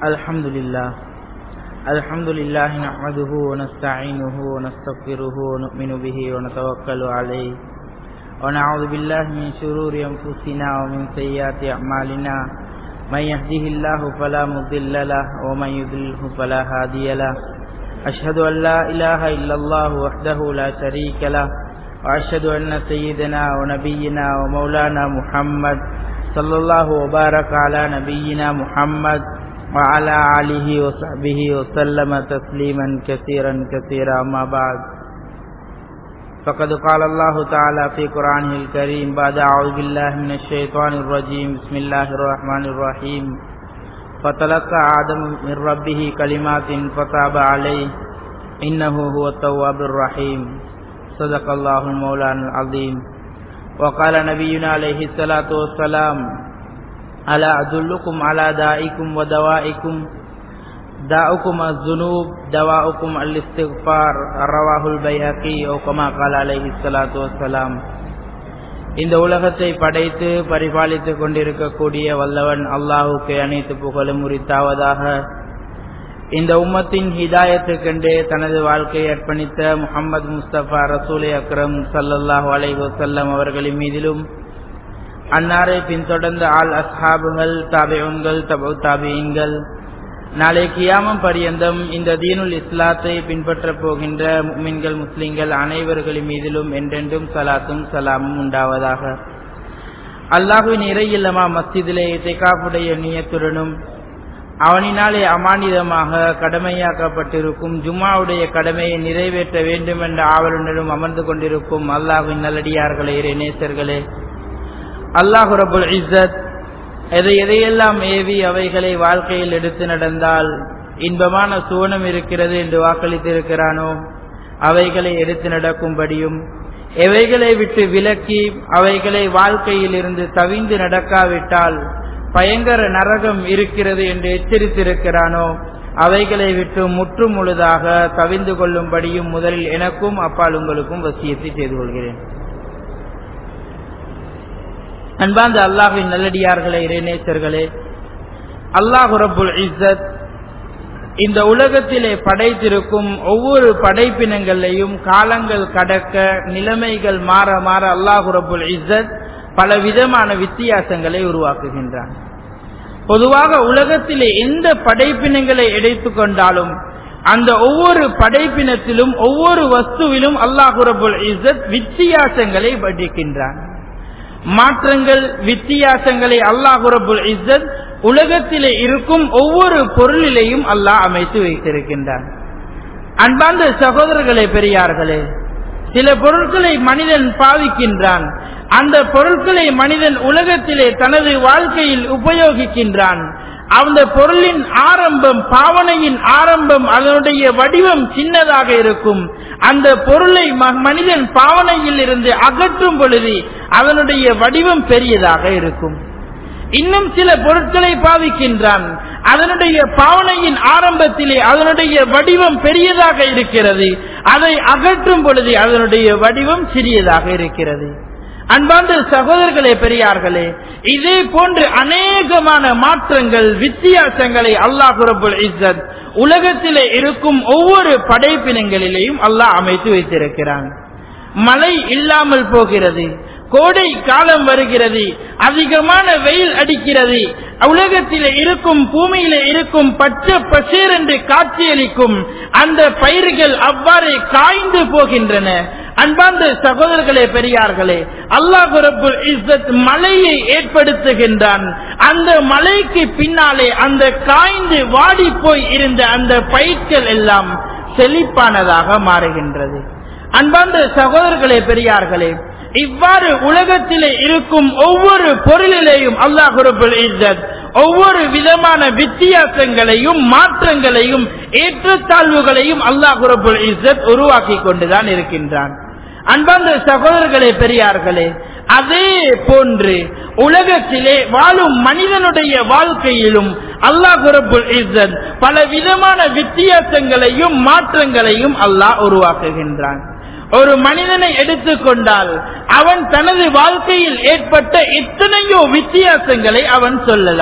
الحمد لله الحمد لله نحمده ونستعينه ونستغفره ونؤمن به ونتوكل عليه ونعوذ بالله من شرور أنفسنا ومن سيئات أعمالنا من يهده الله فلا مضل له ومن يضلله فلا هادي له أشهد أن لا إله إلا الله وحده لا شريك له وأشهد أن سيدنا ونبينا ومولانا محمد صلى الله وبارك على نبينا محمد وعلى آله وصحبه وسلم تسليما كثيرا كثيرا أما بعد فقد قال الله تعالى في قرآنه الكريم بعد أعوذ بالله من الشيطان الرجيم بسم الله الرحمن الرحيم فتلقى آدم من ربه كلمات فتاب عليه إنه هو التواب الرحيم صدق الله المولان العظيم وقال نبينا عليه الصلاة والسلام ألا أدلكم على دائكم ودوائكم داؤكم الذنوب دواؤكم الاستغفار رواه البيهقي أو كما قال عليه الصلاة والسلام இந்த உலகத்தை படைத்து பரிபாலித்துக் கொண்டிருக்கக்கூடிய வல்லவன் அல்லாஹுக்கு அனைத்து புகழும் உரித்தாவதாக இந்த உம்மத்தின் ஹிதாயத்துக்கென்றே தனது வாழ்க்கையை அர்ப்பணித்த முகமது முஸ்தபா ரசூலை அக்ரம் சல்லல்லாஹு அலைஹி வசல்லம் அவர்களின் மீதிலும் அன்னாரை பின்தொடர்ந்த ஆல் அஸ்ஹாபுகள் தாபியன்கள் தபு தாபியன்கள் நாளை கியாமம் பரியந்தம் இந்த தீனுல் இஸ்லாத்தை பின்பற்றப் போகின்ற முக்மின்கள் முஸ்லிம்கள் அனைவர்களின் மீதிலும் என்றென்றும் சலாத்தும் சலாமும் உண்டாவதாக அல்லாஹுவின் இறையில்லமா மஸ்ஜிதிலே இத்தைக்காப்புடைய நியத்துடனும் அவனினாலே அமானிதமாக கடமையாக்கப்பட்டிருக்கும் ஜும்மாவுடைய கடமையை நிறைவேற்ற வேண்டும் என்ற ஆவலுடனும் அமர்ந்து கொண்டிருக்கும் அல்லாஹுவின் நல்லடியார்களே நேசர்களே அல்லாஹு ரபுல் இஸ்ஸத் எதை எதையெல்லாம் ஏவி அவைகளை வாழ்க்கையில் எடுத்து நடந்தால் இன்பமான சுவனம் இருக்கிறது என்று வாக்களித்திருக்கிறானோ அவைகளை எடுத்து நடக்கும்படியும் எவைகளை விட்டு விலக்கி அவைகளை வாழ்க்கையில் இருந்து தவிந்து நடக்காவிட்டால் பயங்கர நரகம் இருக்கிறது என்று எச்சரித்திருக்கிறானோ அவைகளை விட்டு முற்று முழுதாக தவிந்து கொள்ளும்படியும் முதலில் எனக்கும் அப்பால் உங்களுக்கும் வசியத்தை செய்து கொள்கிறேன் அன்பாந்த அல்லாஹின் நல்லடியார்களே இறைநேசர்களே அல்லாஹு ரபுல் இஸ்ஸத் இந்த உலகத்திலே படைத்திருக்கும் ஒவ்வொரு படைப்பினங்களையும் காலங்கள் கடக்க நிலைமைகள் மாற மாற அல்லாஹு ரபுல் இஸ்ஸத் பல விதமான வித்தியாசங்களை உருவாக்குகின்றான் பொதுவாக உலகத்திலே எந்த படைப்பினங்களை எடுத்துக் கொண்டாலும் அந்த ஒவ்வொரு படைப்பினத்திலும் ஒவ்வொரு வஸ்துவிலும் அல்லாஹு ரபுல் இஸ்ஸத் வித்தியாசங்களை படிக்கின்றான் மாற்றங்கள் வித்தியாசங்களை அல்லாஹு ரபுல் இஸ்ஸத் உலகத்திலே இருக்கும் ஒவ்வொரு பொருளிலையும் அல்லாஹ் அமைத்து வைத்திருக்கின்றான் அன்பார்ந்த சகோதரர்களே பெரியார்களே சில பொருட்களை மனிதன் பாவிக்கின்றான் அந்த பொருட்களை மனிதன் உலகத்திலே தனது வாழ்க்கையில் உபயோகிக்கின்றான் அந்த பொருளின் ஆரம்பம் பாவனையின் ஆரம்பம் அதனுடைய வடிவம் சின்னதாக இருக்கும் அந்த பொருளை மனிதன் பாவனையில் இருந்து அகற்றும் பொழுது அதனுடைய வடிவம் பெரியதாக இருக்கும் இன்னும் சில பொருட்களை பாவிக்கின்றான் அதனுடைய பாவனையின் ஆரம்பத்திலே அதனுடைய வடிவம் பெரியதாக இருக்கிறது அதை அகற்றும் பொழுது அதனுடைய வடிவம் சிறியதாக இருக்கிறது அன்பார்ந்த சகோதரர்களே பெரியார்களே இதே போன்று அநேகமான மாற்றங்கள் வித்தியாசங்களை அல்லாஹ் ரபுல் இஸ்ஸத் உலகத்திலே இருக்கும் ஒவ்வொரு படைப்பினங்களிலேயும் அல்லாஹ் அமைத்து வைத்திருக்கிறான் மழை இல்லாமல் போகிறது கோடை காலம் வருகிறது அதிகமான வெயில் அடிக்கிறது உலகத்திலே இருக்கும் பூமியில இருக்கும் பச்சை பசேர் என்று காட்சியளிக்கும் அந்த பயிர்கள் அவ்வாறே காய்ந்து போகின்றன அன்பார்ந்த சகோதரர்களே பெரியார்களே அல்லாஹு ரபுல் இஸ்ஸத் மலையை ஏற்படுத்துகின்றான் அந்த மலைக்கு பின்னாலே அந்த காய்ந்து வாடி போய் இருந்த அந்த பயிர்கள் எல்லாம் செழிப்பானதாக மாறுகின்றது அன்பார்ந்த சகோதரர்களே பெரியார்களே இவ்வாறு உலகத்திலே இருக்கும் ஒவ்வொரு பொருளிலேயும் அல்லாஹ் ரபுல் இஸ்ஸத் ஒவ்வொரு விதமான வித்தியாசங்களையும் மாற்றங்களையும் ஏற்றத்தாழ்வுகளையும் அல்லாஹ் ரபுல் இஸ்ஸத் உருவாக்கி கொண்டுதான் இருக்கின்றான் அன்பார்ந்த சகோதரர்களே பெரியார்களே அதே போன்று உலகத்திலே வாழும் மனிதனுடைய வாழ்க்கையிலும் அல்லாஹ் ரபுல் இஸ்ஸத் பல விதமான வித்தியாசங்களையும் மாற்றங்களையும் அல்லாஹ் உருவாக்குகின்றான் ஒரு மனிதனை எடுத்துக்கொண்டால் அவன் தனது வாழ்க்கையில் ஏற்பட்ட எத்தனையோ வித்தியாசங்களை அவன் சொல்லலாம்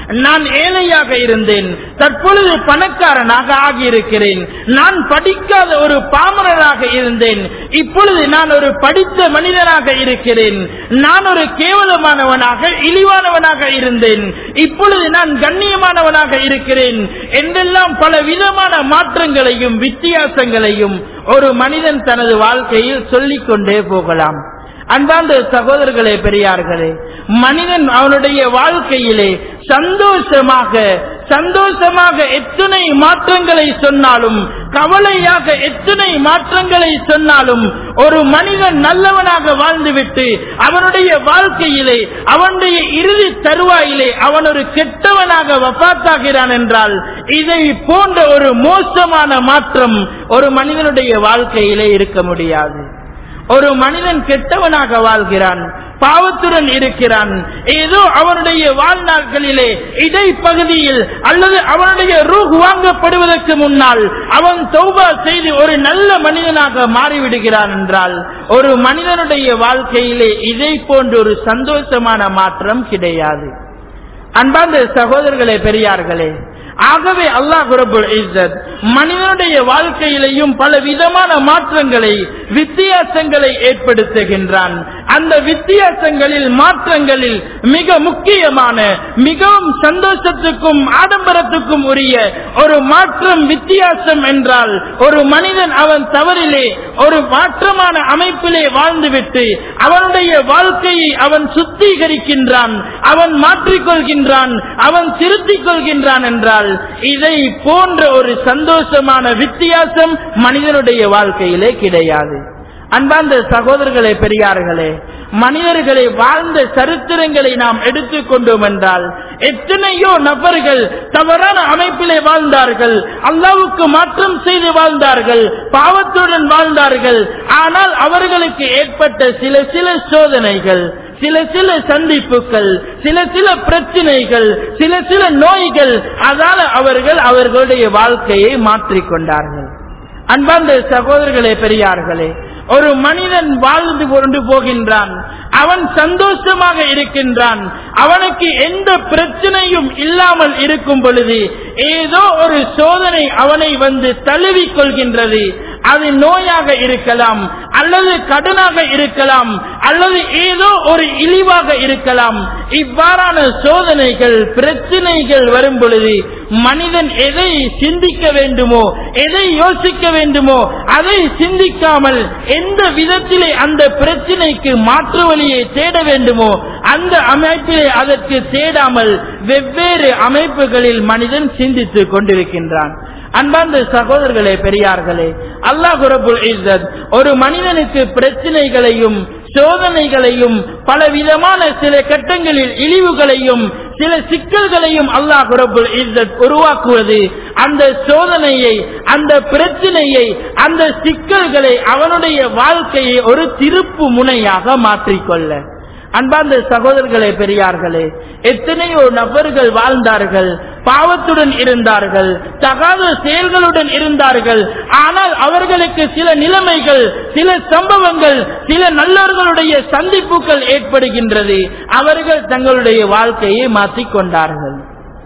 நான் ஏழையாக இருந்தேன் தற்பொழுது பணக்காரனாக ஆகியிருக்கிறேன் நான் படிக்காத ஒரு பாமரராக இருந்தேன் இப்பொழுது நான் ஒரு படித்த மனிதனாக இருக்கிறேன் நான் ஒரு கேவலமானவனாக இழிவானவனாக இருந்தேன் இப்பொழுது நான் கண்ணியமானவனாக இருக்கிறேன் என்றெல்லாம் பல விதமான மாற்றங்களையும் வித்தியாசங்களையும் ஒரு மனிதன் தனது வாழ்க்கையில் சொல்லிக் கொண்டே போகலாம் அன்பார்ந்த சகோதரர்களே பெரியார்களே மனிதன் அவனுடைய வாழ்க்கையிலே சந்தோஷமாக சந்தோஷமாக எத்தனை மாற்றங்களை சொன்னாலும் கவலையாக எத்தனை மாற்றங்களை சொன்னாலும் ஒரு மனிதன் நல்லவனாக வாழ்ந்துவிட்டு அவனுடைய வாழ்க்கையிலே அவனுடைய இறுதி தருவாயிலே அவன் ஒரு கெட்டவனாக வபாத்தாகிறான் என்றால் இதை போன்ற ஒரு மோசமான மாற்றம் ஒரு மனிதனுடைய வாழ்க்கையிலே இருக்க முடியாது ஒரு மனிதன் கெட்டவனாக வாழ்கிறான் பாவத்துடன் இருக்கிறான் ஏதோ அவனுடைய வாழ்நாட்களிலே இடைப்பகுதியில் அல்லது அவனுடைய ரூஹ் வாங்கப்படுவதற்கு முன்னால் அவன் தௌபா செய்து ஒரு நல்ல மனிதனாக மாறிவிடுகிறான் என்றால் ஒரு மனிதனுடைய வாழ்க்கையிலே இதை போன்ற ஒரு சந்தோஷமான மாற்றம் கிடையாது அன்பார்ந்த சகோதரர்களே பெரியார்களே ஆகவே அல்லாஹ் ரபுல் இஸ்ஸத் மனிதனுடைய வாழ்க்கையிலேயும் பல விதமான மாற்றங்களை வித்தியாசங்களை ஏற்படுத்துகின்றான் அந்த வித்தியாசங்களில் மாற்றங்களில் மிக முக்கியமான மிகவும் சந்தோஷத்துக்கும் ஆடம்பரத்துக்கும் உரிய ஒரு மாற்றம் வித்தியாசம் என்றால் ஒரு மனிதன் அவன் தவறிலே ஒரு மாற்றமான அமைப்பிலே வாழ்ந்துவிட்டு அவனுடைய வாழ்க்கையை அவன் சுத்திகரிக்கின்றான் அவன் மாற்றிக்கொள்கின்றான் அவன் திருத்திக் கொள்கின்றான் என்றால் இதை போன்ற ஒரு சந்தோஷமான வித்தியாசம் மனிதனுடைய வாழ்க்கையிலே கிடையாது அன்பார்ந்த சகோதரர்களே பெரியார்களே மனிதர்களை வாழ்ந்த சரித்திரங்களை நாம் எடுத்துக்கொண்டோம் என்றால் எத்தனையோ நபர்கள் தவறான அமைப்பிலே வாழ்ந்தார்கள் அல்லாவுக்கு மாற்றம் செய்து வாழ்ந்தார்கள் பாவத்துடன் வாழ்ந்தார்கள் ஆனால் அவர்களுக்கு ஏற்பட்ட சில சில சோதனைகள் சில சில சந்திப்புகள் சில சில பிரச்சனைகள் சில சில நோய்கள் அதால அவர்கள் அவர்களுடைய வாழ்க்கையை மாற்றிக்கொண்டார்கள் அன்பார்ந்த சகோதரர்களே பெரியார்களே ஒரு மனிதன் வாழ்ந்து கொண்டு போகின்றான் அவன் சந்தோஷமாக இருக்கின்றான் அவனுக்கு எந்த பிரச்சனையும் இல்லாமல் இருக்கும் பொழுது ஏதோ ஒரு சோதனை அவனை வந்து தழுவிக் கொள்கின்றது அது நோயாக இருக்கலாம் அல்லது கடனாக இருக்கலாம் அல்லது ஏதோ ஒரு இழிவாக இருக்கலாம் இவ்வாறான சோதனைகள் பிரச்சனைகள் வரும் பொழுது மனிதன் எதை சிந்திக்க வேண்டுமோ எதை யோசிக்க வேண்டுமோ அதை சிந்திக்காமல் எந்த விதத்திலே அந்த பிரச்சனைக்கு மாற்று வழியை தேட வேண்டுமோ அந்த அமைப்பிலே அதற்கு தேடாமல் வெவ்வேறு அமைப்புகளில் மனிதன் சிந்தித்துக் கொண்டிருக்கின்றான் அன்பார்ந்த சகோதரர்களே பெரியார்களே அல்லாஹ் ரபுல் இஸ்ஸத் ஒரு மனிதனுக்கு பிரச்சனைகளையும் சோதனைகளையும் பல விதமான சில கட்டங்களில் இழிவுகளையும் சில சிக்கல்களையும் அல்லாஹ் ரபுல் இஸ்ஸத் உருவாக்குவது அந்த சோதனையை அந்த பிரச்சனையை அந்த சிக்கல்களை அவனுடைய வாழ்க்கையை ஒரு திருப்பு முனையாக மாற்றிக்கொள்ள அன்பார்ந்த சகோதரர்களே பெரியார்களே எத்தனையோ நபர்கள் வாழ்ந்தார்கள் பாவத்துடன் இருந்தார்கள் தகாத செயல்களுடன் இருந்தார்கள் ஆனால் அவர்களுக்கு சில நிலைமைகள் சில சம்பவங்கள் சில நல்லவர்களுடைய சந்திப்புகள் ஏற்படுகின்றது அவர்கள் தங்களுடைய வாழ்க்கையை மாற்றிக் கொண்டார்கள்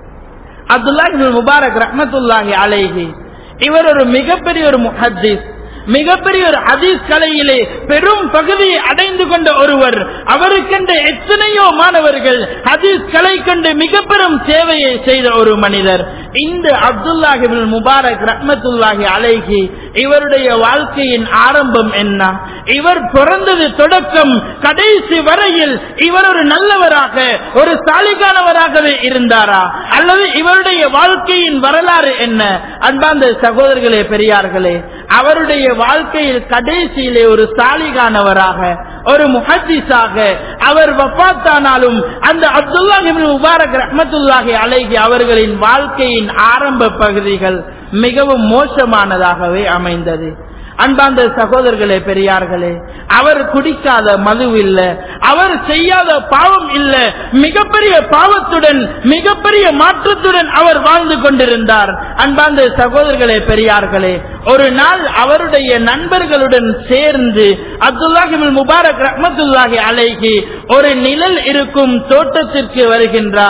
அப்துல்லாஹி முபாரக் ரஹமத்துல்லாஹி அலைஹி இவர் ஒரு மிகப்பெரிய ஒரு முஹத்திஸ் மிகப்பெரிய ஒரு ஹதீஸ் கலையிலே பெரும் பகுதியை அடைந்து கொண்ட ஒருவர் அவருக்கென்ற எத்தனையோ மாணவர்கள் ஹதீஸ் கலை கொண்டு மிக பெரும் சேவையை செய்த ஒரு மனிதர் இந்த அப்துல்லாஹிபின் முபாரக் ரஹ்மத்துல்லாஹி அலைஹி இவருடைய வாழ்க்கையின் ஆரம்பம் என்ன இவர் பிறந்தது தொடக்கம் கடைசி வரையில் இவர் ஒரு நல்லவராக ஒரு சாலிகானவராகவே இருந்தாரா அல்லது இவருடைய வாழ்க்கையின் வரலாறு என்ன அன்பார்ந்த சகோதரர்களே பெரியார்களே அவருடைய வாழ்க்கையில் கடைசியிலே ஒரு சாலிகானவராக ஒரு முஹத்திஸாக அவர் வஃத்தானாலும் அந்த அப்துல்லாஹி முபாரக் ரஹ்மத்துல்லாஹி அலைஹி அவர்களின் வாழ்க்கையின் ஆரம்ப பகுதிகள் மிகவும் மோசமானதாகவே அமைந்தது அன்பார்ந்த சகோதரர்களே பெரியார்களே அவர் குடிக்காத மது இல்ல அவர் செய்யாத பாவம் இல்ல மிகப்பெரிய பாவத்துடன் மிகப்பெரிய மாற்றத்துடன் அவர் வாழ்ந்து கொண்டிருந்தார் அன்பார்ந்த சகோதரர்களே பெரியார்களே ஒரு நாள் அவருடைய நண்பர்களுடன் சேர்ந்து அப்துல்லாஹிபின் முபாரக் ரஹ்மத்துல்லாஹி அலைஹி ஒரு நிழல் இருக்கும் தோட்டத்திற்கு வருகின்றார்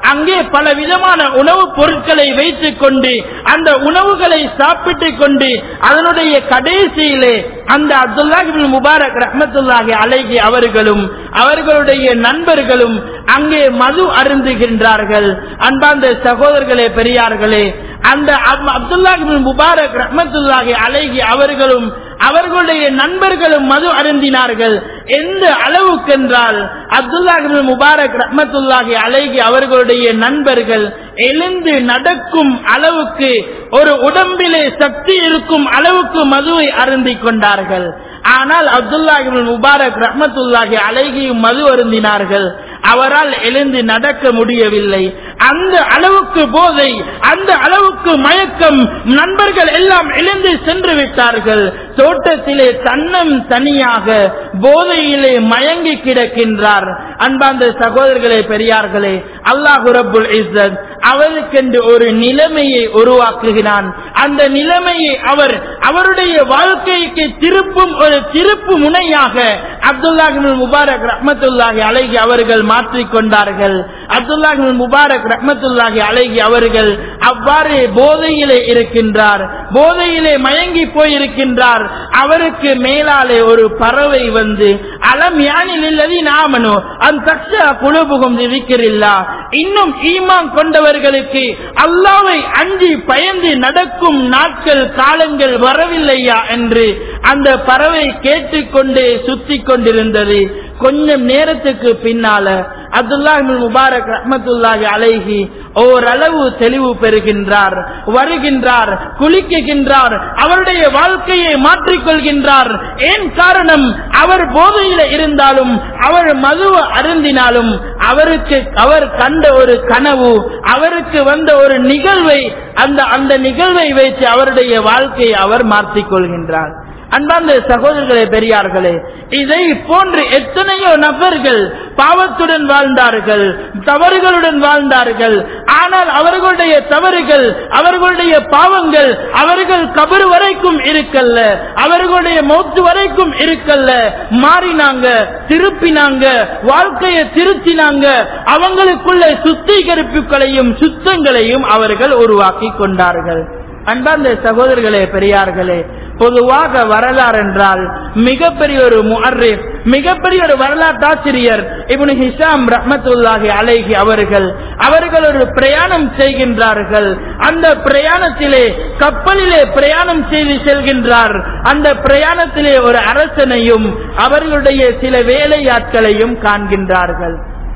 அங்கே பல விதமான உணவுப் பொருட்களை வைத்துக் கொண்டு அந்த உணவுகளை சாப்பிட்டுக் கொண்டு அதனுடைய கடைசியிலே அந்த அப்துல்லாஹிபின் முபாரக் ரஹமத்துல்லாஹி அலைகி அவர்களும் அவர்களுடைய நண்பர்களும் அங்கே மது அருந்துகின்றார்கள் அன்பார்ந்த சகோதரர்களே பெரியார்களே அந்த அப்துல்லாஹிபின் முபாரக் ரஹமத்துல்லாஹி அலைகி அவர்களும் அவர்களுடைய நண்பர்களும் மது அருந்தினார்கள் எந்த அளவுக்கென்றால் அப்துல்லாஹிபின் முபாரக் ரஹமத்துல்லாஹி அலைகி அவர்களுடைய நண்பர்கள் எழுந்து நடக்கும் அளவுக்கு ஒரு உடம்பிலே சக்தி இருக்கும் அளவுக்கு மதுவை அருந்திக் கொண்டார்கள் ஆனால் அப்துல்லாஹிபின் முபாரக் ரஹமத்துல்லாஹி அலைகியும் மது அருந்தினார்கள் அவரால் எழுந்து நடக்க முடியவில்லை அந்த அளவுக்கு போதை அந்த அளவுக்கு மயக்கம் நண்பர்கள் எல்லாம் எழுந்து சென்று விட்டார்கள் தோட்டத்திலே தன்னம் தனியாக போதையிலே மயங்கி கிடக்கின்றார் அன்பார்ந்த சகோதரர்களே பெரியார்களே அல்லாஹு ரபுல் இஸ்ஸத் அவருக்கென்று ஒரு நிலைமையை உருவாக்குகிறான் அந்த நிலைமையை அவர் அவருடைய வாழ்க்கைக்கு திருப்பும் ஒரு திருப்பு முனையாக அப்துல்லாஹி முபாரக் ரஹமத்துல்லாஹி அலைகி அவர்கள் மாற்றிக் கொண்டார்கள் அப்துல்லாஹி முபாரக் ரஹமத்துல்லாஹி அலைகி அவர்கள் அவ்வாறு போதையிலே இருக்கின்றார் போதையிலே மயங்கி போயிருக்கின்றார் அவருக்கு மேலாலே ஒரு பறவை வந்து அலம் யானில் இல்லதி நாமனோ அந்த தக்ஷ குழுபுகும் இருக்கிறில்லா இன்னும் ஈமான் கொண்டவர்களுக்கு அல்லாவை அஞ்சி பயந்து நடக்கும் நாட்கள் காலங்கள் வரவில்லையா என்று அந்த பறவை கேட்டுக்கொண்டே சுத்தி கொண்டிருந்தது கொஞ்சம் நேரத்துக்கு பின்னால அப்துல்லாஹ் முபாரக் ரஹமத்துல்லாஹி அலைஹி ஓரளவு தெளிவு பெறுகின்றார் வருகின்றார் குளிக்குகின்றார் அவருடைய வாழ்க்கையை மாற்றிக்கொள்கின்றார் ஏன் காரணம் அவர் போதையில இருந்தாலும் அவர் மதுவ அருந்தினாலும் அவருக்கு அவர் கண்ட ஒரு கனவு அவருக்கு வந்த ஒரு நிகழ்வை அந்த அந்த நிகழ்வை வைத்து அவருடைய வாழ்க்கையை அவர் மாற்றிக் கொள்கின்றார் அன்பார்ந்த சகோதரர்களே பெரியார்களே இதை போன்று எத்தனையோ நபர்கள் பாவத்துடன் வாழ்ந்தார்கள் தவறுகளுடன் வாழ்ந்தார்கள் ஆனால் அவர்களுடைய தவறுகள் அவர்களுடைய பாவங்கள் அவர்கள் கபரு வரைக்கும் இருக்கல்ல அவர்களுடைய மௌத்து வரைக்கும் இருக்கல்ல மாறினாங்க திருப்பினாங்க வாழ்க்கையை திருத்தினாங்க அவங்களுக்குள்ள சுத்திகரிப்புகளையும் சுத்தங்களையும் அவர்கள் உருவாக்கி கொண்டார்கள் அன்பார்ந்த சகோதரர்களே பெரியார்களே பொதுவாக வரலாறு என்றால் மிகப்பெரிய ஒரு முஹர்ரிப் மிகப்பெரிய ஒரு வரலாற்றாசிரியர் இப்னு ஹிஷாம் ரஹ்மத்துல்லாஹி அலைஹி அவர்கள் அவர்கள் ஒரு பிரயாணம் செய்கின்றார்கள் அந்த பிரயாணத்திலே கப்பலிலே பிரயாணம் செய்து செல்கின்றார் அந்த பிரயாணத்திலே ஒரு அரசனையும் அவர்களுடைய சில வேலையாட்களையும் காண்கின்றார்கள்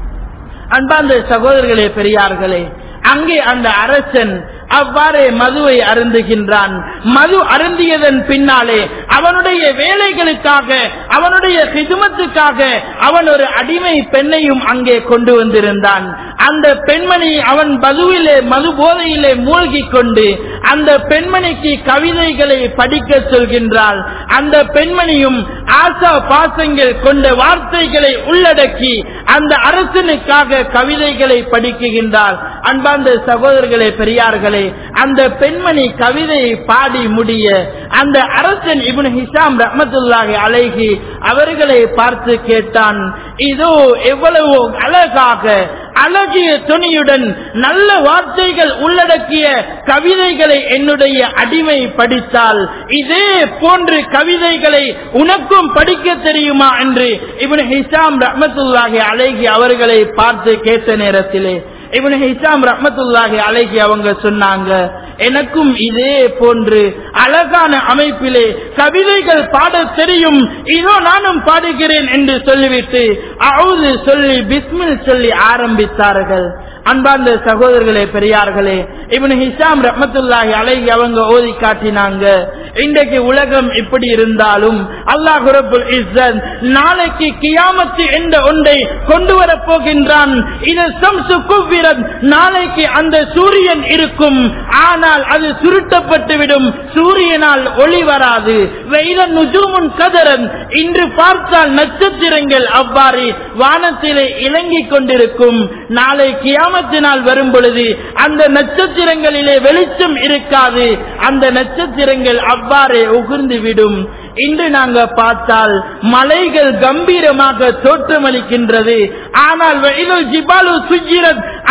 அன்பார்ந்த சகோதரர்களே பெரியார்களே அங்கே அந்த அரசன் அவ்வாறே மதுவை அருந்துகின்றான் மது அருந்தியதன் பின்னாலே அவனுடைய வேலைகளுக்காக அவனுடைய ஹிதுமத்துக்காக அவன் ஒரு அடிமை பெண்ணையும் அங்கே கொண்டு வந்திருந்தான் அந்த பெண்மணி அவன் மதுவிலே மது போதையிலே மூழ்கி கொண்டு அந்த பெண்மணிக்கு கவிதைகளை படிக்க சொல்கின்றாள் அந்த பெண்மணியும் ஆசா பாசங்கள் கொண்ட வார்த்தைகளை உள்ளடக்கி அந்த அரசனுக்காக கவிதைகளை படிக்குகின்றார் அன்பார்ந்த சகோதரர்களே பெரியார்களே அந்த பெண்மணி கவிதையை பாடி முடிய அந்த அரசன் இப்னு ஹிஷாம் ரஹமத்துல்லாஹி அலைஹி அவர்களை பார்த்து கேட்டான் இதோ எவ்வளவு அழகாக அழகிய துணியுடன் நல்ல வார்த்தைகள் உள்ளடக்கிய கவிதைகளை என்னுடைய அடிமை படித்தால் இதே போன்று கவிதைகளை உனக்கும் படிக்க தெரியுமா என்று இவன் ஹிசாம் ரஹமத்துல்லாஹி அலைகி அவர்களை பார்த்து கேட்ட நேரத்திலே இவன் ஹிசாம் ரஹமத்துல்லாஹி அலைகி அவங்க சொன்னாங்க எனக்கும் இதே போன்று அழகான அமைப்பிலே கவிதைகள் பாட தெரியும் இதோ நானும் பாடுகிறேன் என்று சொல்லிவிட்டு அவுது சொல்லி பிஸ்மில் சொல்லி ஆரம்பித்தார்கள் அன்பார்ந்த சகோதரர்களே பெரியார்களே இவனு ஹிஷாம் ரஹமத்துல்லாஹி அலைகி அவங்க ஓதி காட்டினாங்க இன்றைக்கு உலகம் இப்படி இருந்தாலும் அல்லாஹ் ரபுல் இஸ்ஸத் நாளைக்கு கியாமத்து என்ற ஒன்றை கொண்டு வர போகின்றான் இது சம்சு குவ்விரத் நாளைக்கு அந்த சூரியன் இருக்கும் ஆனால் அது சுருட்டப்பட்டுவிடும் சூரியனால் ஒளி வராது வெயிலன் நுஜூமுன் கதரன் இன்று பார்த்தால் நட்சத்திரங்கள் அவ்வாறு வானத்திலே இலங்கிக் கொண்டிருக்கும் நாளை கியாமத்தினால் வரும் பொழுது அந்த நட்சத்திரங்களிலே வெளிச்சம் இருக்காது அந்த நட்சத்திரங்கள் அவ்வாறே உகிர்ந்து விடும் இன்று நாங்க பார்த்தால் மலைகள் கம்பீரமாக தோற்றமளிக்கின்றது ஆனால் வெயிலுல் ஜிபாலு சுஜிரத் ஆனால்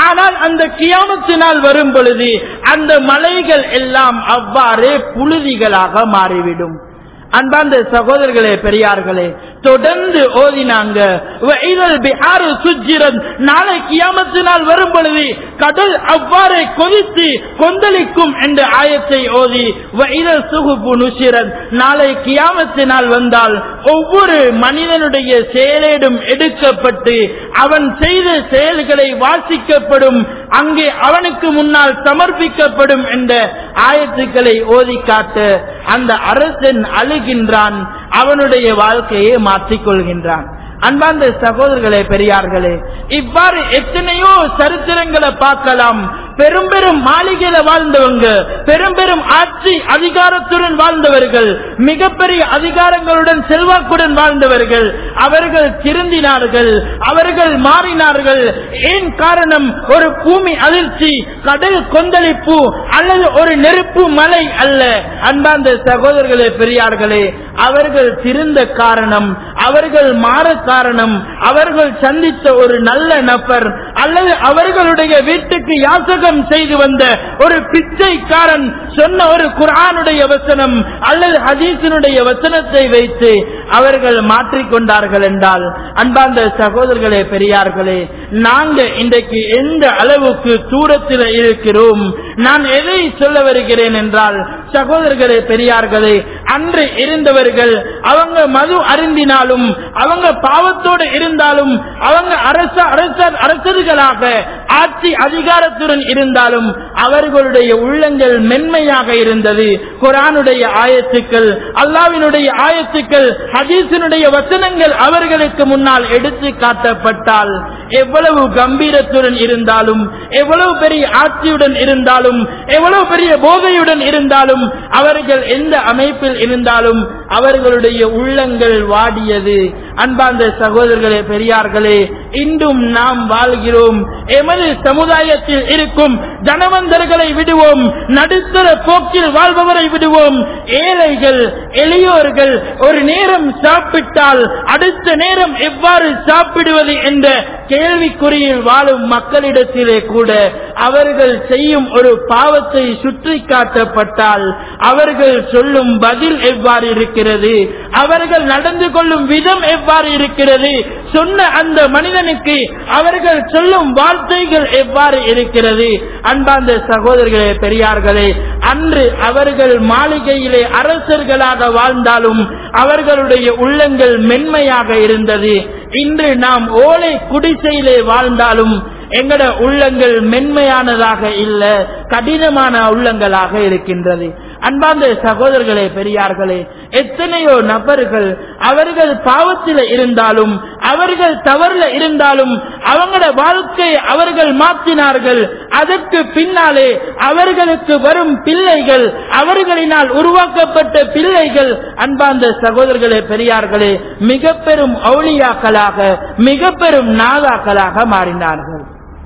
அந்த கியாமத்தினால் வரும் பொழுது அந்த மலைகள் எல்லாம் அவ்வாறே புழுதிகளாக மாறிவிடும் அன்பார்ந்த சகோதரர்களே பெரியார்களே தொடர்ந்து ஓதினாங்க வஇதல் பிஹாரு சுஜ்ஜிரத் நாளை கியாமத்தினால் வரும் பொழுது கடல் அவ்வாறே கொதித்து கொந்தளிக்கும் என்ற ஆயத்தை ஓதி வஇதல் சுகுபு நுஷிரத் நாளை கியாமத்தினால் வந்தால் ஒவ்வொரு மனிதனுடைய செயலேடும் எடுக்கப்பட்டு அவன் செய்த செயல்களை வாசிக்கப்படும் அங்கே அவனுக்கு முன்னால் சமர்ப்பிக்கப்படும் என்ற ஆயத்துக்களை ஓதி காட்ட அந்த அரசன் அழுகின்றான் அவனுடைய வாழ்க்கையை மாற்றிக் கொள்கின்றான் அன்பார்ந்த சகோதரர்களே பெரியார்களே இவ்வாறு எத்தனையோ சரித்திரங்களை பார்க்கலாம் பெரும் பெரும் மாளிகையில வாழ்ந்தவங்க பெரும் பெரும் ஆட்சி அதிகாரத்துடன் வாழ்ந்தவர்கள் மிகப்பெரிய அதிகாரங்களுடன் செல்வாக்குடன் வாழ்ந்தவர்கள் அவர்கள் திருந்தினார்கள் அவர்கள் மாறினார்கள் ஏன் காரணம் ஒரு பூமி அதிர்ச்சி கடல் கொந்தளிப்பு அல்லது ஒரு நெருப்பு மலை அல்ல அன்பார்ந்த சகோதரர்களே பெரியார்களே அவர்கள் திருந்த காரணம் அவர்கள் மாற காரணம் அவர்கள் சந்தித்த ஒரு நல்ல நபர் அல்லது அவர்களுடைய வீட்டுக்கு யாசகம் செய்து வந்த ஒரு பிச்சைக்காரன் சொன்ன ஒரு குரானுடைய வசனம் அல்லது ஹதீஸினுடைய வசனத்தை வைத்து அவர்கள் மாற்றிக்கொண்டார்கள் என்றால் அன்பார்ந்த சகோதரர்களே பெரியார்களே நாங்க இன்றைக்கு எந்த அளவுக்கு தூரத்தில் இருக்கிறோம் நான் எதை சொல்ல வருகிறேன் என்றால் சகோதரர்களே பெரியார்களே அன்று இருந்தவர்கள் அவங்க மது அருந்தினாலும் அவங்க பாவத்தோடு இருந்தாலும் அவங்க அரச அரசர் அரசர்களாக ஆட்சி அதிகாரத்துடன் இருந்தாலும் அவர்களுடைய உள்ளங்கள் மென்மையாக இருந்தது குரானுடைய ஆயத்துக்கள் அல்லாவினுடைய ஆயத்துக்கள் ஹதீஸினுடைய வசனங்கள் அவர்களுக்கு முன்னால் எடுத்து காட்டப்பட்டால் எவ்வளவு கம்பீரத்துடன் இருந்தாலும் எவ்வளவு பெரிய ஆட்சியுடன் இருந்தாலும் எவ்வளவு பெரிய போதையுடன் இருந்தாலும் அவர்கள் எந்த அமைப்பில் இருந்தாலும் அவர்களுடைய உள்ளங்கள் வாடியது அன்பார்ந்த சகோதரர்களே பெரியார்களே இன்றும் நாம் வாழ்கிறோம் எமது சமுதாயத்தில் இருக்கும் ஜனவந்தர்களை விடுவோம் நடுத்தர போக்கில் வாழ்பவரை விடுவோம் ஏழைகள் எளியோர்கள் ஒரு நேரம் சாப்பிட்டால் அடுத்த நேரம் எவ்வாறு சாப்பிடுவது என்ற கேள்விக்குறியில் வாழும் மக்களிடத்திலே கூட அவர்கள் செய்யும் ஒரு பாவத்தை சுற்றி காட்டப்பட்டால் அவர்கள் சொல்லும் பதில் எவ்வாறு இருக்கிறது அவர்கள் நடந்து கொள்ளும் விதம் எவ்வாறு இருக்கிறது சொன்ன அந்த மனிதனுக்கு அவர்கள் சொல்லும் வார்த்தைகள் எவ்வாறு இருக்கிறது அன்பார்ந்த சகோதரர்களே பெரியார்களே அன்று அவர்கள் மாளிகையிலே அரசர்களாக வாழ்ந்தாலும் அவர்களுடைய உள்ளங்கள் மென்மையாக இருந்தது இன்று நாம் ஓலை குடிசையிலே வாழ்ந்தாலும் எங்கட உள்ளங்கள் மென்மையானதாக இல்ல கடினமான உள்ளங்களாக இருக்கின்றது அன்பார்ந்த சகோதரர்களே பெரியார்களே எத்தனையோ நபர்கள் அவர்கள் பாவத்தில் இருந்தாலும் அவர்கள் தவறுல இருந்தாலும் அவங்களோட வாழ்க்கையை அவர்கள் மாற்றினார்கள் அதற்கு பின்னாலே அவர்களுக்கு வரும் பிள்ளைகள் அவர்களினால் உருவாக்கப்பட்ட பிள்ளைகள் அன்பார்ந்த சகோதரர்களே பெரியார்களே மிக பெரும் அவுளியாக்களாக மிக பெரும் நாதாக்களாக மாறினார்கள்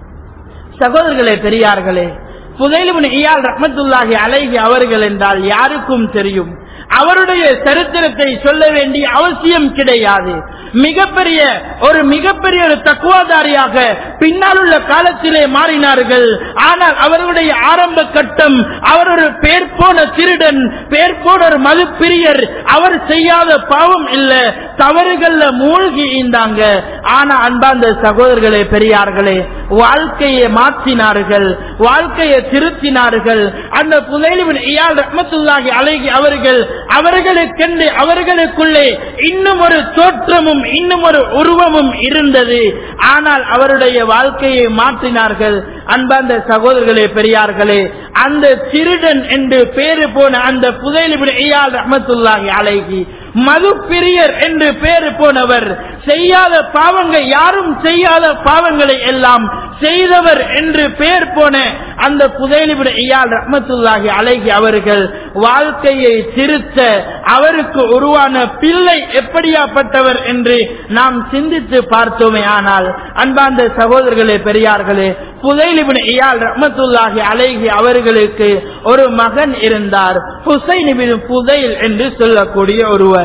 சகோதரர்களே பெரியார்களே புதையிலிபின் இயால் ரஹமத்துல்லாஹி அலைஹி அவர்கள் என்றால் யாருக்கும் தெரியும் அவருடைய சரித்திரத்தை சொல்ல வேண்டிய அவசியம் கிடையாது மிகப்பெரிய ஒரு மிகப்பெரிய ஒரு தக்குவாதாரியாக பின்னால் உள்ள காலத்திலே மாறினார்கள் ஆனால் அவர்களுடைய ஆரம்ப கட்டம் அவர் ஒரு பேர் போன திருடன் பேர் போன ஒரு மதுப்பிரியர் அவர் செய்யாத பாவம் இல்ல தவறுகள்ல மூழ்கி இருந்தாங்க ஆனா அன்பார்ந்த சகோதரர்களே பெரியார்களே வாழ்க்கையை மாற்றினார்கள் வாழ்க்கையை திருத்தினார்கள் அந்த புதையிலின் இயால் ரஹமத்துல்லாஹி அலைகி அவர்கள் அவர்களுக்கென்று அவர்களுக்குள்ளே இன்னும் ஒரு தோற்றமும் இன்னும் ஒரு உருவமும் இருந்தது ஆனால் அவருடைய வாழ்க்கையை மாற்றினார்கள் அன்பார்ந்த சகோதரர்களே பெரியார்களே அந்த திருடன் என்று பேரு போன அந்த புதையிலிபின் இயால் ரஹமத்துல்லாஹி அலைகி மது பிரியர் என்று பேரு போனவர் செய்யாத பாவங்கள் யாரும் செய்யாத பாவங்களை எல்லாம் செய்தவர் என்று பெயர் போன அந்த புதையிலிபின் இயால் ரஹமத்துல்லாஹி அலைகி அவர்கள் வாழ்க்கையை திருத்த அவருக்கு உருவான பிள்ளை எப்படியாப்பட்டவர் என்று நாம் சிந்தித்து பார்த்தோமே ஆனால் அன்பார்ந்த சகோதரர்களே பெரியார்களே புதைலிபின் இயால் ரஹமத்துல்லாஹி அலைஹி அவர்களுக்கு ஒரு மகன் இருந்தார் ஹுசைன் புதைல் என்று சொல்லக்கூடிய ஒருவர்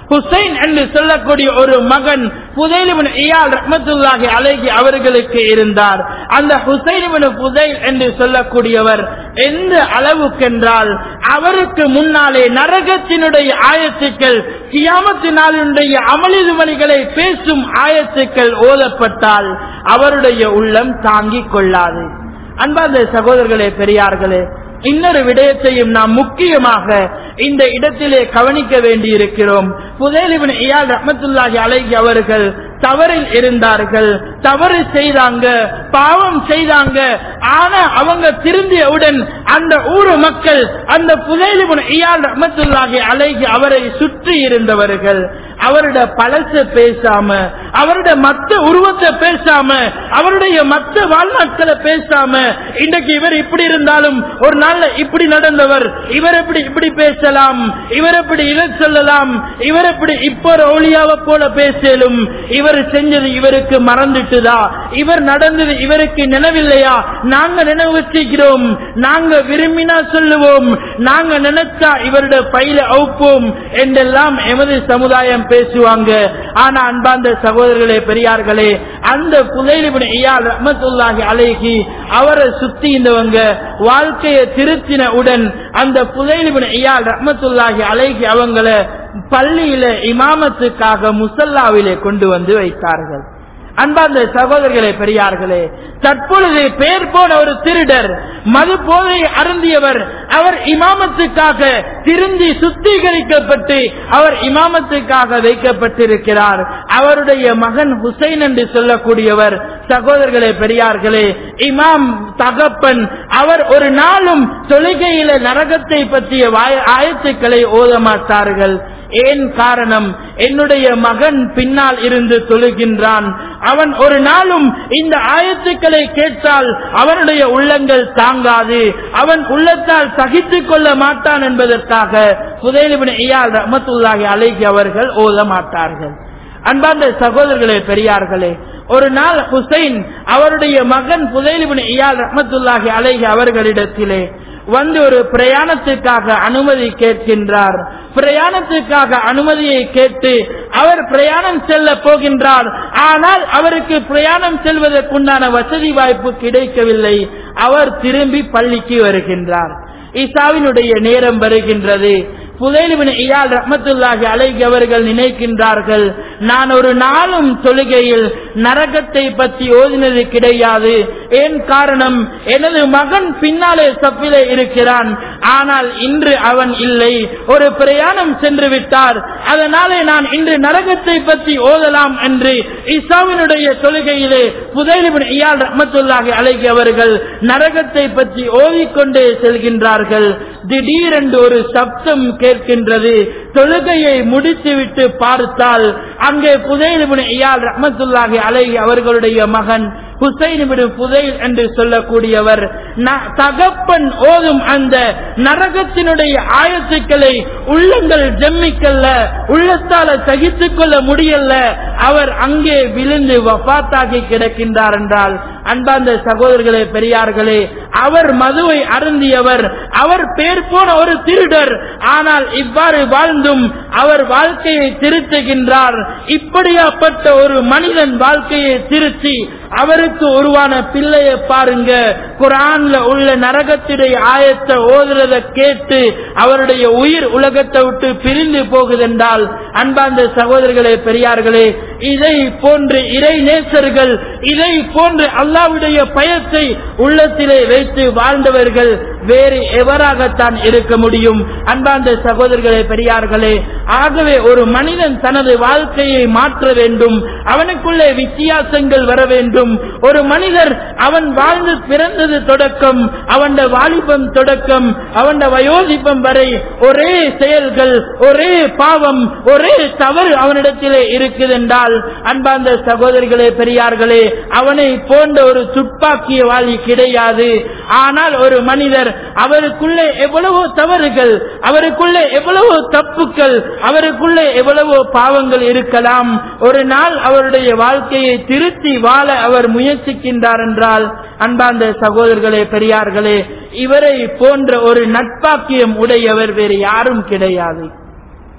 ஹுசைன் என்று சொல்லக்கூடிய ஒரு மகன் புதைலிபின் இயால் ரஹமத்துல்லாஹி அலைஹி அவர்களுக்கு இருந்தார் அந்த ஹுசைன் புதைல் என்று சொல்லக்கூடியவர் எந்த அளவுக்கென்றால் அவருக்கு முன்னாலே நரகத்தினுடைய ஆயத்துக்கள் கியாமத்தினாலுடைய அமளிதுமணிகளை பேசும் ஆயத்துக்கள் ஓதப்பட்டால் அவருடைய உள்ளம் தாங்கிக் கொள்ளாது அன்பார்ந்த சகோதரர்களே பெரியார்களே இன்னொரு விடயத்தையும் நாம் முக்கியமாக இந்த இடத்திலே கவனிக்க வேண்டியிருக்கிறோம் புதைலிபின் இயால் ரஹமத்துல்லாஹி அலைஹி அவர்கள் தவறில் இருந்தார்கள் தவறு செய்தாங்க பாவம் செய்தாங்க ஆனா அவங்க திருந்தியவுடன் அந்த ஊரு மக்கள் அந்த புதைலிபுன் இயால் ரஹமத்துல்லாஹி அலைஹி அவரை சுற்றி இருந்தவர்கள் அவருடைய பழச பேசாம அவருடைய மத்த உருவத்தை பேசாம அவருடைய மத்த வாழ்நாட்களை பேசாம இன்றைக்கு இவர் இப்படி இருந்தாலும் ஒரு நாள்ல இப்படி நடந்தவர் இவர் எப்படி இப்படி பேசலாம் இவர் எப்படி இதை சொல்லலாம் இவர் எப்படி இப்போ ஒளியாவ போல பேசலும் இவர் செஞ்சது இவருக்கு மறந்துட்டுதா இவர் நடந்தது இவருக்கு நினைவில்லையா நாங்க நினைவு வச்சுக்கிறோம் நாங்க விரும்பினா சொல்லுவோம் நாங்க நினைச்சா இவருடைய பையில அவுப்போம் என்றெல்லாம் எமது சமுதாயம் பேசுவாங்க ஆனா அன்பார்ந்த சகோதரர்களே பெரியார்களே அந்த புதைலிபின் ஐயால் ரஹமத்துல்லாஹி அலைஹி அவரை சுத்தி இருந்தவங்க வாழ்க்கையை திருத்தின உடன் அந்த புதைலிபின் ஐயால் ரஹமத்துல்லாஹி அலைஹி அவங்கள பள்ளியில இமாமத்துக்காக முசல்லாவிலே கொண்டு வந்து வைத்தார்கள் அன்பார்ந்த சகோதரர்களே பெரியார்களே தற்பொழுது பேர் போன ஒரு திருடர் மது போதை அருந்தியவர் அவர் இமாமத்துக்காக திருந்தி சுத்திகரிக்கப்பட்டு அவர் இமாமத்துக்காக வைக்கப்பட்டிருக்கிறார் அவருடைய மகன் ஹுசைன் என்று சொல்லக்கூடியவர் சகோதரர்களே பெரியார்களே இமாம் தகப்பன் அவர் ஒரு நாளும் தொழுகையில நரகத்தை பற்றிய வாய- ஆயத்துக்களை ஓத மாட்டார்கள் ஏன் காரணம் என்னுடைய மகன் பின்னால் இருந்து தொழுகின்றான் அவன் ஒரு நாளும் இந்த ஆயத்துக்களை கேட்டால் அவனுடைய உள்ளங்கள் தாங்காது அவன் உள்ளத்தால் சகித்துக் கொள்ள மாட்டான் என்பதற்காக புதைலிபின் ஐயால் ரஹமத்துல்லாஹி அலைஹி அவர்கள் ஓத மாட்டார்கள் அன்பார்ந்த சகோதரர்களே பெரியார்களே ஒரு நாள் ஹுசைன் அவருடைய மகன் புதைலிபின் இயால் ரஹமத்துல்லாஹி அலைஹி அவர்களிடத்திலே வந்து ஒரு பிரயாணத்துக்காக அனுமதி கேட்கின்றார் பிரயாணத்துக்காக அனுமதியை கேட்டு அவர் பிரயாணம் செல்ல போகின்றார் ஆனால் அவருக்கு பிரயாணம் செல்வதற்குண்டான வசதி வாய்ப்பு கிடைக்கவில்லை அவர் திரும்பி பள்ளிக்கு வருகின்றார் ஈசாவினுடைய நேரம் வருகின்றது புதைலிபின் இயால் ரஹமத்துல்லாஹி அலைஹி அவர்கள் நினைக்கின்றார்கள் நான் ஒரு நாளும் தொழுகையில் நரகத்தை பற்றி ஓதினது கிடையாது ஏன் காரணம் எனது மகன் பின்னாலே சப்பிலே இருக்கிறான் ஆனால் இன்று அவன் இல்லை ஒரு பிரயாணம் சென்று விட்டார் அதனாலே நான் இன்று நரகத்தை பற்றி ஓதலாம் என்று இசாவினுடைய தொழுகையிலே புதைலிபின் இயால் ரஹமத்துல்லாஹி அலைஹி அவர்கள் நரகத்தை பற்றி ஓதிக்கொண்டே செல்கின்றார்கள் திடீரென்று ஒரு சப்தம் கேட்கின்றது தொழுகையை முடித்துவிட்டு பார்த்தால் அங்கே புதைலிபின் இயால் ரஹமத்துல்லாஹி அலைஹி அவர்களுடைய மகன் ஹுசைன் புதைல் என்று சொல்லக்கூடியவர் ந- தகப்பன் ஓதும் அந்த நரகத்தினுடைய ஆயத்துக்களை உள்ளங்கள் ஜெம்மிக்கல்ல உள்ளத்தால சகித்துக் கொள்ள முடியல அவர் அங்கே விழுந்து வபாத்தாகி கிடக்கின்றார் என்றால் அன்பார்ந்த சகோதரர்களே பெரியார்களே அவர் மதுவை அருந்தியவர் அவர் பேர் போன ஒரு திருடர் ஆனால் இவ்வாறு வாழ்ந்தும் அவர் வாழ்க்கையை திருத்துகின்றார் இப்படியாப்பட்ட ஒரு மனிதன் வாழ்க்கையை திருத்தி அவருக்கு உருவான பிள்ளையை பாருங்க குரான்ல உள்ள நரகத்துடைய ஆயத்தை ஓதுறத கேட்டு அவருடைய உயிர் உலகத்தை விட்டு பிரிந்து போகுதென்றால் அன்பார்ந்த சகோதரர்களே பெரியார்களே இதை போன்று இறை நேசர்கள் இதை போன்று அல்லாவுடைய பயத்தை உள்ளத்திலே வைத்து வாழ்ந்தவர்கள் வேறு எவராகத்தான் இருக்க முடியும் அன்பார்ந்த சகோதரர்களே பெரியார்களே ஆகவே ஒரு மனிதன் தனது வாழ்க்கையை மாற்ற வேண்டும் அவனுக்குள்ளே வித்தியாசங்கள் வர வேண்டும் ஒரு மனிதர் அவன் வாழ்ந்து பிறந்தது தொடக்கம் அவன் வாலிபம் தொடக்கம் அவன் வயோதிப்பம் வரை ஒரே செயல்கள் ஒரே பாவம் ஒரே தவறு அவனிடத்திலே இருக்குது என்றால் அன்பார்ந்த சகோதரிகளே பெரியார்களே அவனை போன்ற ஒரு துப்பாக்கிய வாளி கிடையாது ஆனால் ஒரு மனிதர் அவருக்குள்ளே எவ்வளவோ தவறுகள் அவருக்குள்ளே எவ்வளவோ தப்புக்கள் அவருக்குள்ளே எவ்வளவோ பாவங்கள் இருக்கலாம் ஒரு நாள் அவருடைய வாழ்க்கையை திருத்தி வாழ அவர் முயற்சிக்கின்றார் என்றால் அன்பார்ந்த சகோதரர்களே பெரியார்களே இவரை போன்ற ஒரு நட்பாக்கியம் உடையவர் வேறு யாரும் கிடையாது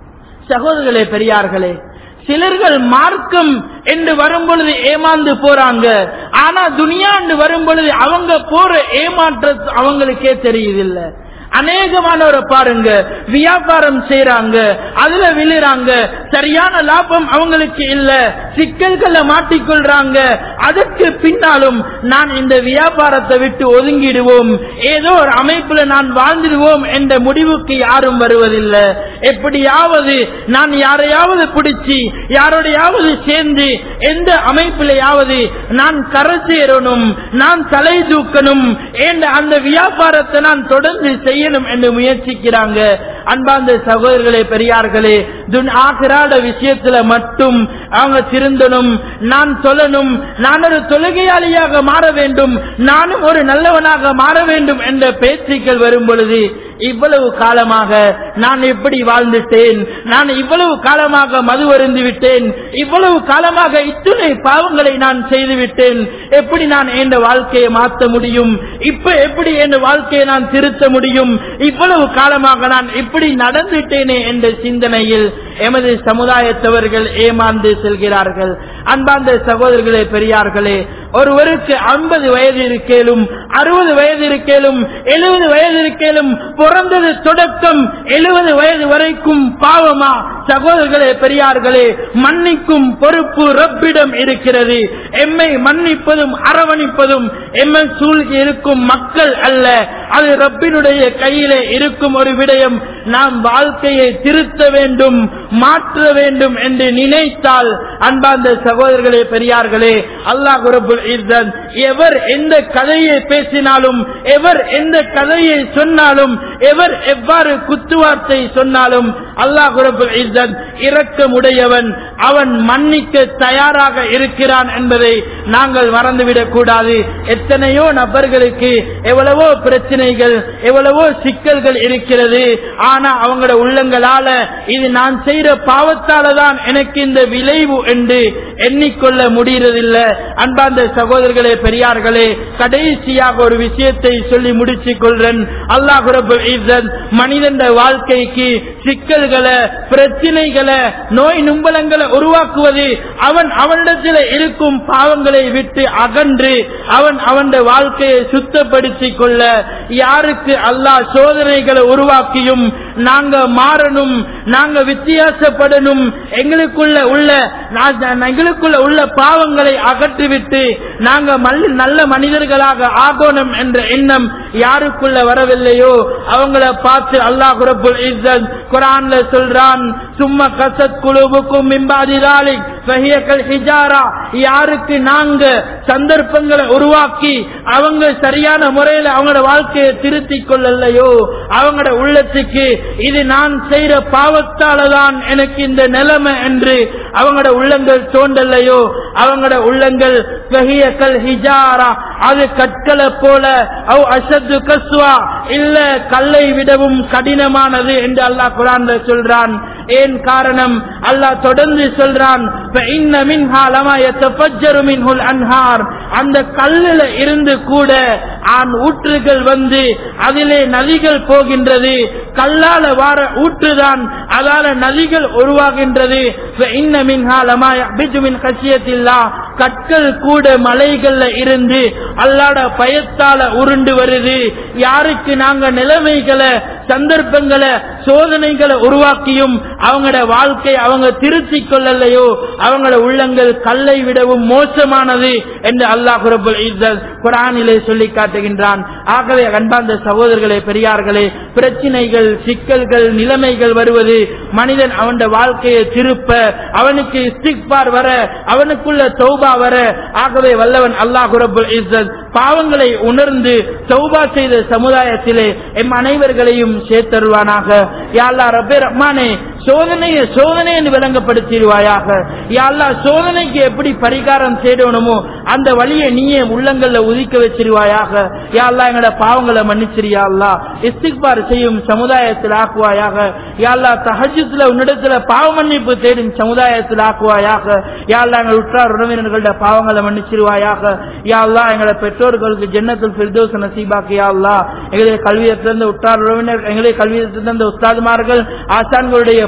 சகோதரர்களே பெரியார்களே சிலர்கள் மார்க்கம் என்று வரும் பொழுது ஏமாந்து போறாங்க ஆனா துனியா என்று வரும் பொழுது அவங்க போற ஏமாற்ற அவங்களுக்கே தெரியுதில்லை அநேகமானவரை பாருங்க வியாபாரம் செய்யறாங்க அதுல விழுறாங்க சரியான லாபம் அவங்களுக்கு இல்ல சிக்கல்களை மாட்டிக்கொள்றாங்க அதற்கு பின்னாலும் நான் இந்த வியாபாரத்தை விட்டு ஒதுங்கிடுவோம் ஏதோ ஒரு அமைப்புல நான் வாழ்ந்துடுவோம் என்ற முடிவுக்கு யாரும் வருவதில்லை எப்படியாவது நான் யாரையாவது பிடிச்சி யாரோடையாவது சேர்ந்து எந்த அமைப்பிலையாவது நான் கரை சேரணும் நான் தலை தூக்கணும் என்ற அந்த வியாபாரத்தை நான் தொடர்ந்து செய்யணும் என்று முயற்சிக்கிறாங்க அன்பார்ந்த சகோதரர்களே பெரியார்களே துன் ஆகிராட விஷயத்துல மட்டும் அவங்க திருந்தணும் நான் சொல்லணும் நான் ஒரு தொழுகையாளியாக மாற வேண்டும் நானும் ஒரு நல்லவனாக மாற வேண்டும் என்ற பேச்சுக்கள் வரும் பொழுது இவ்வளவு காலமாக நான் எப்படி வாழ்ந்துட்டேன் நான் இவ்வளவு காலமாக மது அருந்து விட்டேன் இவ்வளவு காலமாக இத்துணை பாவங்களை நான் செய்து விட்டேன் எப்படி நான் என் வாழ்க்கையை மாற்ற முடியும் இப்ப எப்படி என் வாழ்க்கையை நான் திருத்த முடியும் இவ்வளவு காலமாக நான் இப்படி நடந்துட்டேனே என்ற சிந்தனையில் எமது சமுதாயத்தவர்கள் ஏமாந்து செல்கிறார்கள் அன்பார்ந்த சகோதரர்களே பெரியார்களே ஒருவருக்கு ஐம்பது வயது இருக்கேலும் அறுபது வயது இருக்கேலும் எழுபது வயது இருக்கேலும் பிறந்தது தொடக்கம் எழுபது வயது வரைக்கும் பாவமா சகோதரர்களே பெரியார்களே மன்னிக்கும் பொறுப்பு ரப்பிடம் இருக்கிறது எம்மை மன்னிப்பதும் அரவணைப்பதும் எம்மை சூழ்கி இருக்கும் மக்கள் அல்ல அது ரப்பினுடைய கையிலே இருக்கும் ஒரு விடயம் நாம் வாழ்க்கையை திருத்த வேண்டும் மாற்ற வேண்டும் என்று நினைத்தால் அன்பார்ந்த சகோதரர்களே பெரியார்களே அல்லாஹ் ரபுல் இஸ்ஸத் எவர் எந்த கதையை பேசினாலும் எவர் எந்த கதையை சொன்னாலும் எவர் எவ்வாறு குத்துவார்த்தை சொன்னாலும் அல்லாஹ் ரபுல் இஸ்ஸத் இரக்கமுடையவன் அவன் மன்னிக்க தயாராக இருக்கிறான் என்பதை நாங்கள் மறந்துவிடக் கூடாது எத்தனையோ நபர்களுக்கு எவ்வளவோ பிரச்சனைகள் எவ்வளவோ சிக்கல்கள் இருக்கிறது ஆனா அவங்களோட உள்ளங்களால இது நான் செய்யற பாவத்தால தான் எனக்கு இந்த விளைவு என்று எண்ணிக்கொள்ள முடியறதில்லை அன்பார்ந்த சகோதரர்களே பெரியார்களே கடைசியாக ஒரு விஷயத்தை சொல்லி முடிச்சுக் கொள்றேன் அல்லாஹ் ரபுல் இஸ்ஸத் மனிதன் வாழ்க்கைக்கு சிக்கல்களை பிரச்சனைகளை நோய் நும்பலங்களை உருவாக்குவது அவன் அவனிடத்தில் இருக்கும் பாவங்களை விட்டு அகன்று அவன் அவன் வாழ்க்கையை சுத்தப்படுத்திக் கொள்ள யாருக்கு அல்லாஹ் சோதனைகளை உருவாக்கியும் நாங்க மாறணும் நாங்க வித்தியாசப்படணும் எங்களுக்குள்ள உள்ள எங்களுக்குள்ள உள்ள பாவங்களை அகற்றிவிட்டு நாங்க மல்- நல்ல மனிதர்களாக ஆகணும் என்ற எண்ணம் யாருக்குள்ள வரவில்லையோ அவங்கள பார்த்து அல்லாஹ் ரபுல் இஸ்ஸத் குரான்ல சொல்றான் சும்மா கசத் குழுவுக்கும் மிம்பாதிதாலி வஹியக்கல் ஹிஜாரா யாருக்கு நாங்க சந்தர்ப்பங்களை உருவாக்கி அவங்க சரியான முறையில அவங்களோட வாழ்க்கையை திருத்திக் கொள்ளலையோ அவங்களோட உள்ளத்துக்கு இது நான் செய்யற பாவத்தால தான் எனக்கு இந்த நிலைமை என்று அவங்களோட உள்ளங்கள் தோண்டலையோ அவங்களோட உள்ளங்கள் வஹியக்கல் ஹிஜாரா அது கற்களை போல அவ் அசத்து கஸ்வா இல்ல கல்லை விடவும் கடினமானது என்று அல்லாஹ் குரான்ல சொல்றான் ஏன் காரணம் அல்லாஹ் தொடர்ந்து சொல்றான் فَإِنَّ مِنْهَا لَمَا يَتَفَجَّرُ مِنْهُ الْأَنْهَارُ அந்த கல்லில இருந்து கூட ஆண் ஊற்றுகள் வந்து அதிலே நதிகள் போகின்றது கல்லால வார ஊற்றுதான் அதால நதிகள் உருவாகின்றது فَإِنَّ مِنْهَا لَمَا يَحْبِطُ مِنْ خَشْيَةِ اللَّهِ கற்கள் கூட மலைகள்ல இருந்து அல்லாட பயத்தால உருண்டு வருது யாருக்கு நாங்க நிலைமைகளை சந்தர்ப்பங்களை சோதனைகளை உருவாக்கியும் அவங்களோட வாழ்க்கை அவங்க திருத்திக் கொள்ளலையோ அவங்களோட உள்ளங்கள் கல்லை விடவும் மோசமானது என்று அல்லாஹ் ரபுல் இஸ்ஸத் குரானிலே சொல்லி காட்டுகின்றான் ஆகவே அன்பார்ந்த சகோதரர்களே பெரியார்களே பிரச்சினைகள் சிக்கல்கள் நிலைமைகள் வருவது மனிதன் அவன் வாழ்க்கையை திருப்ப அவனுக்கு இஸ்திக்பார் வர அவனுக்குள்ள தௌபா வர ஆகவே வல்லவன் அல்லாஹ் ரபுல் இஸ்ஸத் பாவங்களை உணர்ந்து தௌபா செய்த சமுதாயத்திலே எம் அனைவர்களையும் சேர்த்தருவானாக யாழ்லா ரப்பே ரஹ்மானே சோதனையை சோதனை என்று விளங்கப்படுத்திடுவாயாக யாழ்லா சோதனைக்கு எப்படி பரிகாரம் செய்யணுமோ அந்த வழியை நீயே உள்ளங்கள்ல உதிக்க வச்சிருவாயாக யாழ்லா எங்களோட பாவங்களை மன்னிச்சிரியா அல்லா இஸ்திக்பார் செய்யும் சமுதாயத்தில் ஆக்குவாயாக யாழ்லா தஹஜத்துல உன்னிடத்துல பாவ மன்னிப்பு தேடும் சமுதாயத்தில் ஆக்குவாயாக யாழ்லா எங்கள் உற்றார் உறவினர்களோட பாவங்களை மன்னிச்சிருவாயாக யாழ்லா எங்களை பெற்றோர்களுக்கு ஜன்னத்துல் ஃபிர்தோஸ் நசீபாக்கு யாழ்லா எங்களை கல்வியை திறந்த உற்றார் உறவினர் எங்களை கல்வியை திறந்த உஸ்தாதுமார்கள் ஆசான்களுடைய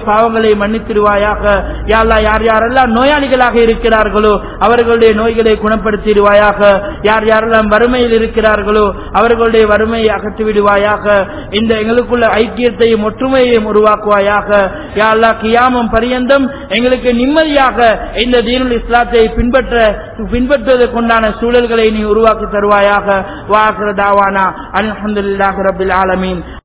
பாவங்களை மன்னித்திடுவாயாக யாழ்லா யார் யாரெல்லாம் நோயாளிகளாக இருக்கிறார்களோ அவர்களுடைய நோய்களை குணப்படுத்திடுவாயாக யார் யாரெல்லாம் வறுமையில் இருக்கிறார்களோ அவர்களுடைய வறுமையை அகற்றி விடுவாயாக இந்த எங்களுக்குள்ள ஐக்கியத்தையும் ஒற்றுமையையும் உருவாக்குவாயாக யாழ்லா கியாமம் பரியந்தம் எங்களுக்கு நிம்மதியாக இந்த தீனுல் இஸ்லாத்தை பின்பற்ற பின்பற்றுவதற்குண்டான சூழல்களை நீ உருவாக்கி தருவாயாக வாக்குற தாவானா அல்ஹம்துலில்லாஹி ரபில் ஆலமீன்